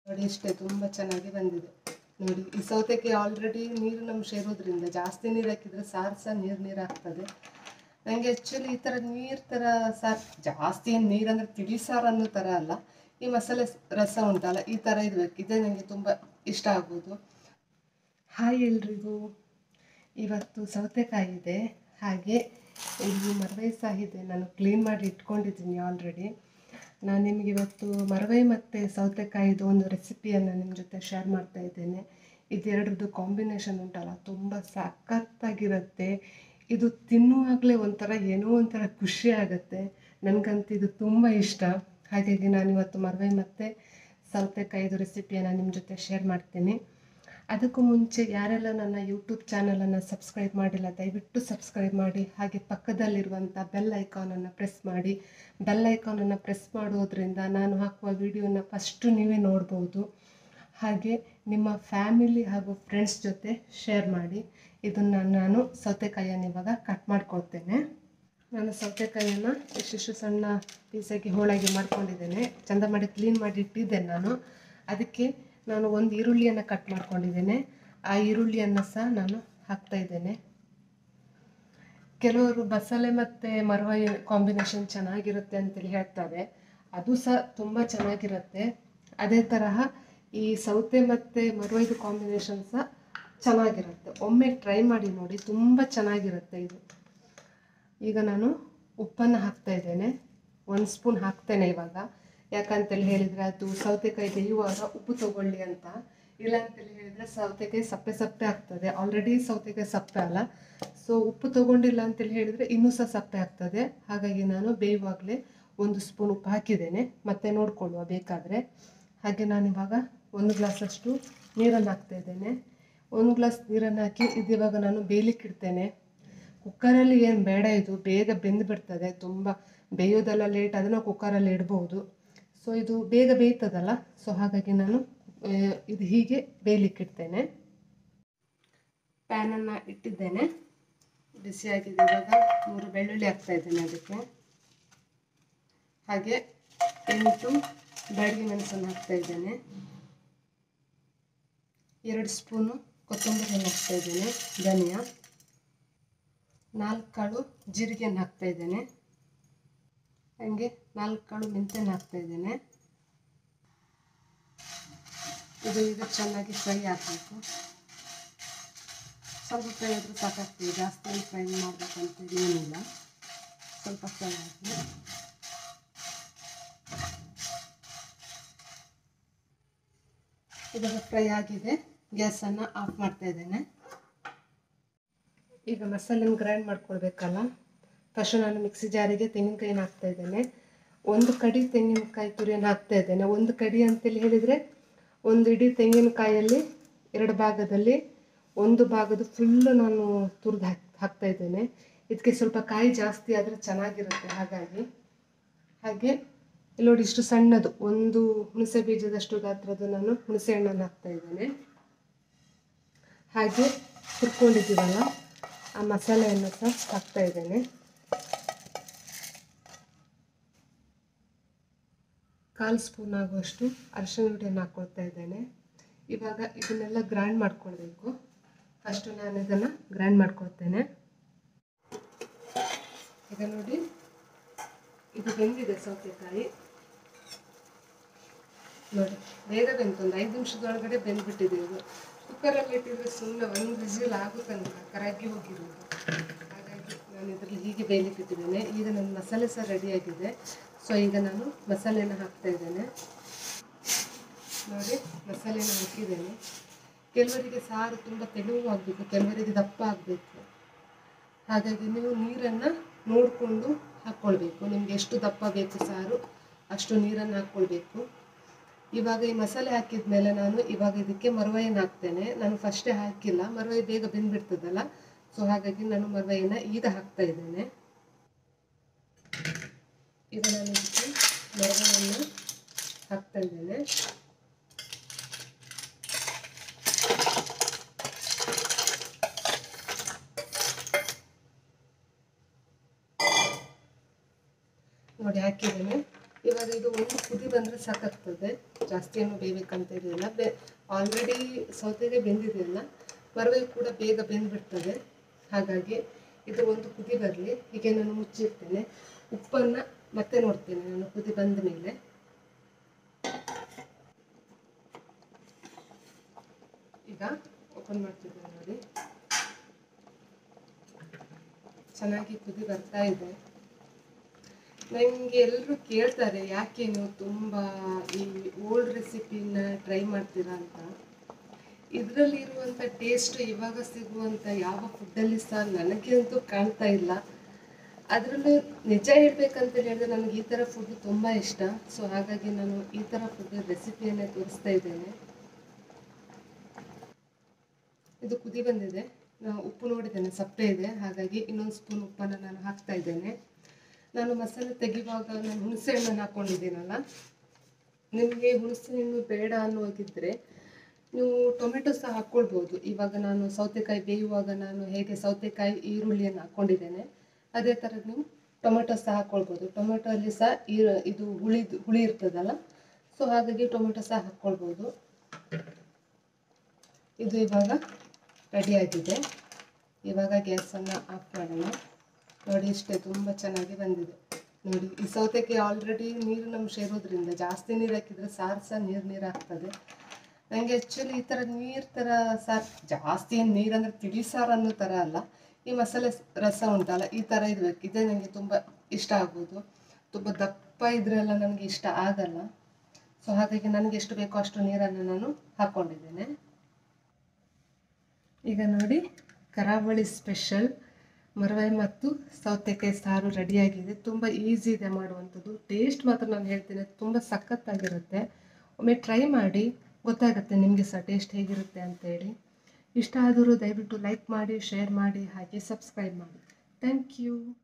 ನೋಡಿ ಇಷ್ಟೇ ತುಂಬ ಚೆನ್ನಾಗಿ ಬಂದಿದೆ ನೋಡಿ ಈ ಸೌತೆಕಾಯಿ ಆಲ್ರೆಡಿ ನೀರಿನ ಅಂಶ ಇರೋದ್ರಿಂದ ಜಾಸ್ತಿ ನೀರು ಹಾಕಿದ್ರೆ ಸಾರು ಸಹ ನೀರು ನೀರು ಆಗ್ತದೆ ನನಗೆ ಆ್ಯಕ್ಚುಲಿ ಈ ಥರ ನೀರು ಥರ ಸಾರು ಜಾಸ್ತಿ ಏನು ನೀರಂದರೆ ತಿಳಿ ಸಾರು ಅನ್ನೋ ಥರ ಅಲ್ಲ ಈ ಮಸಾಲೆ ಸ್- ರಸ ಉಂಟಲ್ಲ ಈ ಥರ ಇರಬೇಕು ಇದೇ ನನಗೆ ತುಂಬ ಇಷ್ಟ ಆಗೋದು ಹಾಯ್ ಎಲ್ರಿಗೂ ಇವತ್ತು ಸೌತೆಕಾಯಿ ಇದೆ ಹಾಗೆ ಇಲ್ಲಿ ಮರವೈ ಸಹ ಇದೆ ನಾನು ಕ್ಲೀನ್ ಮಾಡಿ ಇಟ್ಕೊಂಡಿದ್ದೀನಿ ಆಲ್ರೆಡಿ ನಾನು ನಿಮಗೆ ಇವತ್ತು ಮರವೈ ಮತ್ತು ಸೌತೆಕಾಯಿದು ಒಂದು ರೆಸಿಪಿಯನ್ನು ನಿಮ್ಮ ಜೊತೆ ಶೇರ್ ಮಾಡ್ತಾ ಇದ್ದೇನೆ ಇದೆರಡರದ್ದು ಕಾಂಬಿನೇಷನ್ ಉಂಟಲ್ಲ ತುಂಬ ಸಖತ್ತಾಗಿರುತ್ತೆ ಇದು ತಿನ್ನುವಾಗಲೇ ಒಂಥರ ಏನೋ ಒಂಥರ ಖುಷಿ ಆಗುತ್ತೆ ನನಗಂತೂ ಇದು ತುಂಬ ಇಷ್ಟ ಹಾಗಾಗಿ ನಾನು ಇವತ್ತು ಮರವೈ ಮತ್ತು ಸೌತೆಕಾಯಿದು ರೆಸಿಪಿಯನ್ನು ನಿಮ್ಮ ಜೊತೆ ಶೇರ್ ಮಾಡ್ತೀನಿ ಅದಕ್ಕೂ ಮುಂಚೆ ಯಾರೆಲ್ಲ ನನ್ನ ಯೂಟ್ಯೂಬ್ ಚಾನಲನ್ನು ಸಬ್ಸ್ಕ್ರೈಬ್ ಮಾಡಿಲ್ಲ ದಯವಿಟ್ಟು ಸಬ್ಸ್ಕ್ರೈಬ್ ಮಾಡಿ ಹಾಗೆ ಪಕ್ಕದಲ್ಲಿರುವಂಥ ಬೆಲ್ ಐಕಾನನ್ನು ಪ್ರೆಸ್ ಮಾಡಿ ಬೆಲ್ ಐಕಾನನ್ನು ಪ್ರೆಸ್ ಮಾಡೋದ್ರಿಂದ ನಾನು ಹಾಕುವ ವಿಡಿಯೋನ ಫಸ್ಟು ನೀವೇ ನೋಡ್ಬೋದು ಹಾಗೆ ನಿಮ್ಮ ಫ್ಯಾಮಿಲಿ ಹಾಗೂ ಫ್ರೆಂಡ್ಸ್ ಜೊತೆ ಶೇರ್ ಮಾಡಿ ಇದನ್ನು ನಾನು ಸೌತೆಕಾಯಿಯನ್ನು ಇವಾಗ ಕಟ್ ಮಾಡ್ಕೊಳ್ತೇನೆ ನಾನು ಸೌತೆಕಾಯಿಯನ್ನು ಇಷ್ಟಿಷ್ಟು ಸಣ್ಣ ಪೀಸಾಗಿ ಹೋಳಾಗಿ ಮಾಡ್ಕೊಂಡಿದ್ದೇನೆ ಚಂದ ಮಾಡಿ ಕ್ಲೀನ್ ಮಾಡಿ ಇಟ್ಟಿದ್ದೇನೆ ನಾನು ಅದಕ್ಕೆ ನಾನು ಒಂದು ಈರುಳ್ಳಿಯನ್ನು ಕಟ್ ಮಾಡ್ಕೊಂಡಿದ್ದೇನೆ ಆ ಈರುಳ್ಳಿಯನ್ನು ಸಹ ನಾನು ಹಾಕ್ತಾ ಇದ್ದೇನೆ ಕೆಲವರು ಬಸಳೆ ಮತ್ತು ಮರವಾಯಿ ಕಾಂಬಿನೇಷನ್ ಚೆನ್ನಾಗಿರುತ್ತೆ ಅಂತೇಳಿ ಹೇಳ್ತಾರೆ ಅದು ಸಹ ತುಂಬ ಚೆನ್ನಾಗಿರುತ್ತೆ ಅದೇ ತರಹ ಈ ಸೌತೆ ಮತ್ತು ಮರವಾಯಿದು ಕಾಂಬಿನೇಷನ್ ಸಹ ಚೆನ್ನಾಗಿರುತ್ತೆ ಒಮ್ಮೆ ಟ್ರೈ ಮಾಡಿ ನೋಡಿ ತುಂಬ ಚೆನ್ನಾಗಿರುತ್ತೆ ಇದು ಈಗ ನಾನು ಉಪ್ಪನ್ನು ಹಾಕ್ತಾ ಇದ್ದೇನೆ ಒಂದು ಸ್ಪೂನ್ ಹಾಕ್ತೇನೆ ಇವಾಗ ಯಾಕಂತೇಳಿ ಹೇಳಿದರೆ ಅದು ಸೌತೆಕಾಯಿ ಬೇಯುವಾಗ ಉಪ್ಪು ತಗೊಳ್ಳಿ ಅಂತ ಇಲ್ಲ ಅಂತೇಳಿ ಹೇಳಿದರೆ ಸೌತೆಕಾಯಿ ಸಪ್ಪೆ ಸಪ್ಪೆ ಆಗ್ತದೆ ಆಲ್ರೆಡಿ ಸೌತೆಕಾಯಿ ಸಪ್ಪೆ ಅಲ್ಲ ಸೊ ಉಪ್ಪು ತಗೊಂಡಿಲ್ಲ ಅಂತೇಳಿ ಹೇಳಿದರೆ ಇನ್ನೂ ಸಹ ಸಪ್ಪೆ ಆಗ್ತದೆ ಹಾಗಾಗಿ ನಾನು ಬೇಯುವಾಗಲೇ ಒಂದು ಸ್ಪೂನ್ ಉಪ್ಪು ಹಾಕಿದ್ದೇನೆ ಮತ್ತೆ ನೋಡ್ಕೊಳ್ಳುವ ಬೇಕಾದರೆ ಹಾಗೆ ನಾನಿವಾಗ ಒಂದು ಗ್ಲಾಸಷ್ಟು ನೀರನ್ನು ಹಾಕ್ತಾ ಇದ್ದೇನೆ ಒಂದು ಗ್ಲಾಸ್ ನೀರನ್ನು ಹಾಕಿ ಇದು ಇವಾಗ ನಾನು ಬೇಯಲಿಕ್ಕೆ ಇಡ್ತೇನೆ ಕುಕ್ಕರಲ್ಲಿ ಏನು ಬೇಡ ಇದು ಬೇಗ ಬೆಂದು ಬಿಡ್ತದೆ ತುಂಬ ಬೇಯೋದೆಲ್ಲ ಲೇಟ್ ಅದನ್ನು ಕುಕ್ಕರಲ್ಲಿ ಇಡ್ಬೋದು ಸೊ ಇದು ಬೇಗ ಬೇಯ್ತದಲ್ಲ ಸೊ ಹಾಗಾಗಿ ನಾನು ಆ, ಇದು ಹೀಗೆ ಬೇಯಲಿಕ್ಕೆ ಇಡ್ತೇನೆ ಪ್ಯಾನನ್ನು ಇಟ್ಟಿದ್ದೇನೆ ಬಿಸಿಯಾಗಿದೆ ಇವಾಗ ಮೂರು ಬೆಳ್ಳುಳ್ಳಿ ಹಾಕ್ತಾ ಇದ್ದೇನೆ ಅದಕ್ಕೆ ಹಾಗೆ ಎಂಟು ಬ್ಯಾಡಗಿ ಮೆಣಸನ್ನು ಹಾಕ್ತಾ ಇದ್ದೇನೆ ಎರಡು ಸ್ಪೂನು ಕೊತ್ತಂಬರಿಯನ್ನು ಹಾಕ್ತಾ ಇದ್ದೇನೆ ಧನಿಯಾ ನಾಲ್ಕು ಕಾಳು ಜೀರಿಗೆಯನ್ನು ಹಾಕ್ತಾ ಇದ್ದೇನೆ ಹಾಗೆ ನಾಲ್ಕು ಕಾಳು ಮೆಂತ್ಯನ ಹಾಕ್ತಾ ಇದ್ದೇನೆ ಇದು ಈಗ ಚೆನ್ನಾಗಿ ಫ್ರೈ ಆಗಬೇಕು ಸ್ವಲ್ಪ ಫ್ರೈ ಆದರೂ ಸಾಕಾಗ್ತದೆ ಜಾಸ್ತಿ ಫ್ರೈ ಮಾಡಬೇಕಂತ ಏನಿಲ್ಲ ಸ್ವಲ್ಪ ಫ್ರೈ ಆಗಲಿ ಇವಾಗ ಫ್ರೈ ಆಗಿದೆ ಗ್ಯಾಸನ್ನು ಆಫ್ ಮಾಡ್ತಾ ಇದ್ದೇನೆ ಈಗ ಮಸಾಲೆನ ಗ್ರೈಂಡ್ ಮಾಡ್ಕೊಳ್ಬೇಕಲ್ಲ ಫಸ್ಟ್ ನಾನು ಮಿಕ್ಸಿ ಜಾರಿಗೆ ತೆಂಗಿನಕಾಯಿನ ಹಾಕ್ತಾ ಇದ್ದೇನೆ ಒಂದು ಕಡಿ ತೆಂಗಿನಕಾಯಿ ತುರಿಯನ್ನು ಹಾಕ್ತಾ ಇದ್ದೇನೆ ಒಂದು ಕಡಿ ಅಂತೇಳಿ ಹೇಳಿದರೆ ಒಂದು ಇಡೀ ತೆಂಗಿನಕಾಯಲ್ಲಿ ಎರಡು ಭಾಗದಲ್ಲಿ ಒಂದು ಭಾಗದ ಫುಲ್ಲು ನಾನು ತುರಿದು ಹಾಕ್ ಹಾಕ್ತಾ ಇದ್ದೇನೆ ಇದಕ್ಕೆ ಸ್ವಲ್ಪ ಕಾಯಿ ಜಾಸ್ತಿ ಆದರೆ ಚೆನ್ನಾಗಿರುತ್ತೆ ಹಾಗಾಗಿ ಹಾಗೆ ಇಲ್ಲಿ ನೋಡಿ ಇಷ್ಟು ಸಣ್ಣದು ಒಂದು ಹುಣಸೆ ಬೀಜದಷ್ಟು ಗಾತ್ರದ ನಾನು ಹುಣಸೆ ಹಣ್ಣನ್ನು ಹಾಕ್ತಾ ಇದ್ದೇನೆ ಹಾಗೆ ಹುರ್ಕೊಂಡಿದ್ದೀವಲ್ಲ ಆ ಮಸಾಲೆಯನ್ನು ಸಹ ಹಾಕ್ತಾ ಇದ್ದೇನೆ ಕಾಲು ಸ್ಪೂನ್ ಆಗುವಷ್ಟು ಅರಿಶಿನ ಹುಡಿಯನ್ನು ಹಾಕ್ಕೊಳ್ತಾ ಇದ್ದೇನೆ ಇವಾಗ ಇದನ್ನೆಲ್ಲ ಗ್ರೈಂಡ್ ಮಾಡ್ಕೊಳ್ಬೇಕು ಫಸ್ಟು ನಾನು ಇದನ್ನು ಗ್ರೈಂಡ್ ಮಾಡ್ಕೊಳ್ತೇನೆ ಈಗ ನೋಡಿ ಇದು ಬೆಂದಿದೆ ಸೌತೆಕಾಯಿ ನೋಡಿ ಬೇಗ ಬೆಂತು ಒಂದು ಐದು ನಿಮಿಷದೊಳಗಡೆ ಬೆಂದ್ಬಿಟ್ಟಿದೆ ಇದು ಕುಕ್ಕರಲ್ಲಿ ಇಟ್ಟಿದ್ರೆ ಸುಮ್ಮನೆ ಒಂದು ವಿಸಿಲ್ ಆಗೋ ತನಕ ಕರಗಿ ಹೋಗಿರೋದು ಹಾಗಾಗಿ ನಾನು ಇದರಲ್ಲಿ ಹೀಗೆ ಬೇಯಲಿಕ್ಕೆ ಇಟ್ಟಿದ್ದೇನೆ ಈಗ ನನ್ನ ಮಸಾಲೆ ಸಹ ರೆಡಿಯಾಗಿದೆ ಸೊ ಈಗ ನಾನು ಮಸಾಲೆನ ಹಾಕ್ತಾ ಇದ್ದೇನೆ ನೋಡಿ ಮಸಾಲೆನ ಹಾಕಿದ್ದೇನೆ ಕೆಲವರಿಗೆ ಸಾರು ತುಂಬ ತೆಳುವಾಗಬೇಕು ಕೆಲವರಿಗೆ ದಪ್ಪ ಆಗಬೇಕು ಹಾಗಾಗಿ ನೀವು ನೀರನ್ನು ನೋಡಿಕೊಂಡು ಹಾಕ್ಕೊಳ್ಬೇಕು ನಿಮಗೆ ಎಷ್ಟು ದಪ್ಪ ಬೇಕು ಸಾರು ಅಷ್ಟು ನೀರನ್ನು ಹಾಕ್ಕೊಳ್ಬೇಕು ಇವಾಗ ಈ ಮಸಾಲೆ ಹಾಕಿದ ಮೇಲೆ ನಾನು ಇವಾಗ ಇದಕ್ಕೆ ಮರವಾಯಿನ ಹಾಕ್ತೇನೆ ನಾನು ಫಸ್ಟೇ ಹಾಕಿಲ್ಲ ಮರವಾಯಿ ಬೇಗ ಬೆಂದ್ಬಿಡ್ತದಲ್ಲ ಸೊ ಹಾಗಾಗಿ ನಾನು ಮರವಾಯಿನ ಈಗ ಹಾಕ್ತಾ ಇದ್ದೇನೆ ಈಗ ನಾನು ಇದಕ್ಕೆ ಮರವಾಯಿನ ಹಾಕ್ತಾ ಇದ್ದೇನೆ ನೋಡಿ ಹಾಕಿದ್ದೇನೆ ಇವಾಗ ಇದು ಒಂದು ಕುದಿ ಬಂದರೆ ಸಾಕಾಗ್ತದೆ ಜಾಸ್ತಿ ಏನು ಬೇಯಬೇಕಂತ ಇರಲಿಲ್ಲ ಬೆ ಆಲ್ರೆಡಿ ಸೌತೆಗೆ ಬೆಂದಿದೆಯಲ್ಲ ಮರವೆ ಕೂಡ ಬೇಗ ಬೆಂದ್ಬಿಡ್ತದೆ ಹಾಗಾಗಿ ಇದು ಒಂದು ಕುದಿ ಬರಲಿ ಹೀಗೆ ನಾನು ಮುಚ್ಚಿರ್ತೇನೆ ಉಪ್ಪನ್ನು ಮತ್ತೆ ನೋಡ್ತೇನೆ ನಾನು ಕುದಿ ಬಂದ ಮೇಲೆ ಈಗ ಓಪನ್ ಮಾಡ್ತಿದ್ದೇನೆ ನೋಡಿ ಚೆನ್ನಾಗಿ ಕುದಿ ಬರ್ತಾ ಇದೆ ನನಗೆ ಎಲ್ಲರೂ ಕೇಳ್ತಾರೆ ಯಾಕೆ ನೀವು ತುಂಬ ಈ ಓಲ್ಡ್ ರೆಸಿಪಿನ ಟ್ರೈ ಮಾಡ್ತೀರಾ ಅಂತ ಇದರಲ್ಲಿ ಇರುವಂಥ ಟೇಸ್ಟ್ ಇವಾಗ ಸಿಗುವಂಥ ಯಾವ ಫುಡ್ಡಲ್ಲಿ ಸಹ ನನಗೆ ಅಂತೂ ಕಾಣ್ತಾ ಇಲ್ಲ ಅದರಲ್ಲೂ ನಿಜ ಹೇಳ್ಬೇಕಂತ ಹೇಳಿದ್ರೆ ನನಗೆ ಈ ಥರ ಫುಡ್ ತುಂಬ ಇಷ್ಟ ಸೊ ಹಾಗಾಗಿ ನಾನು ಈ ಥರ ಫುಡ್ ರೆಸಿಪಿಯನ್ನೇ ತೋರಿಸ್ತಾ ಇದ್ದೇನೆ ಇದು ಕುದಿ ಬಂದಿದೆ ನಾನು ಉಪ್ಪು ನೋಡಿದ್ದೇನೆ ಸಪ್ಪೆ ಇದೆ ಹಾಗಾಗಿ ಇನ್ನೊಂದು ಸ್ಪೂನ್ ಉಪ್ಪನ್ನು ನಾನು ಹಾಕ್ತಾ ಇದ್ದೇನೆ ನಾನು ಮಸಾಲೆ ತೆಗೆಯುವಾಗ ನಾನು ಹುಣಸೆ ಹಣ್ಣನ್ನು ಹಾಕ್ಕೊಂಡಿದ್ದೀನಲ್ಲ ನಿಮಗೆ ಹುಣಸೆ ಹಣ್ಣು ಬೇಡ ಅನ್ನೋದಿದ್ದರೆ ನೀವು ಟೊಮೆಟೊ ಸಹ ಹಾಕ್ಕೊಳ್ಬೋದು ಇವಾಗ ನಾನು ಸೌತೆಕಾಯಿ ಬೇಯುವಾಗ ನಾನು ಹೇಗೆ ಸೌತೆಕಾಯಿ ಈರುಳ್ಳಿಯನ್ನು ಹಾಕ್ಕೊಂಡಿದ್ದೇನೆ ಅದೇ ಥರ ನೀವು ಟೊಮೆಟೊ ಸಹ ಹಾಕ್ಕೊಳ್ಬೋದು ಟೊಮೆಟೊ ಅಲ್ಲಿ ಸಹ ಈರ ಇದು ಹುಳಿ ಹುಳಿ ಇರ್ತದಲ್ಲ ಸೊ ಹಾಗಾಗಿ ಟೊಮೆಟೊ ಸಹ ಹಾಕ್ಕೊಳ್ಬೋದು ಇದು ಇವಾಗ ರೆಡಿಯಾಗಿದೆ ಇವಾಗ ಗ್ಯಾಸನ್ನು ಆಫ್ ಮಾಡೋಣ ನೋಡಿ ಇಷ್ಟೇ ತುಂಬ ಚೆನ್ನಾಗಿ ಬಂದಿದೆ ನೋಡಿ ಈ ಸೌತೆಗೆ ಆಲ್ರೆಡಿ ನೀರಿನ ಅಂಶ ಇರೋದ್ರಿಂದ ಜಾಸ್ತಿ ನೀರು ಹಾಕಿದರೆ ಸಾರು ಸಹ ನೀರು ನೀರು ಆಗ್ತದೆ ನನಗೆ ಆ್ಯಕ್ಚುಲಿ ಈ ಥರ ನೀರು ಥರ ಸಾರು ಜಾಸ್ತಿ ಏನು ನೀರಂದರೆ ತಿಳಿ ಸಾರು ಅನ್ನೋ ಥರ ಅಲ್ಲ ಈ ಮಸಾಲೆ ಸ್- ರಸ ಉಂಟಲ್ಲ ಈ ಥರ ಇರಬೇಕು ಇದೇ ನನಗೆ ತುಂಬ ಇಷ್ಟ ಆಗ್ಬೋದು ತುಂಬ ದಪ್ಪ ಇದ್ರೆಲ್ಲ ನನಗೆ ಇಷ್ಟ ಆಗಲ್ಲ ಸೊ ಹಾಗಾಗಿ ನನಗೆ ಎಷ್ಟು ಬೇಕೋ ಅಷ್ಟು ನೀರನ್ನು ನಾನು ಹಾಕ್ಕೊಂಡಿದ್ದೇನೆ ಈಗ ನೋಡಿ ಕರಾವಳಿ ಸ್ಪೆಷಲ್ ಮರವಾಯಿ ಮತ್ತು ಸೌತೆಕಾಯಿ ಸಾರು ರೆಡಿಯಾಗಿದೆ ತುಂಬ ಈಸಿ ಇದೆ ಮಾಡುವಂಥದ್ದು ಟೇಸ್ಟ್ ಮಾತ್ರ ನಾನು ಹೇಳ್ತೇನೆ ತುಂಬ ಸಖತ್ತಾಗಿರುತ್ತೆ ಒಮ್ಮೆ ಟ್ರೈ ಮಾಡಿ ಗೊತ್ತಾಗುತ್ತೆ ನಿಮಗೆ ಸಹ ಟೇಸ್ಟ್ ಹೇಗಿರುತ್ತೆ ಅಂತೇಳಿ ಇಷ್ಟ ಆದರೂ ದಯವಿಟ್ಟು ಲೈಕ್ ಮಾಡಿ ಶೇರ್ ಮಾಡಿ ಹಾಗೆ ಸಬ್ಸ್ಕ್ರೈಬ್ ಮಾಡಿ ಥ್ಯಾಂಕ್ ಯು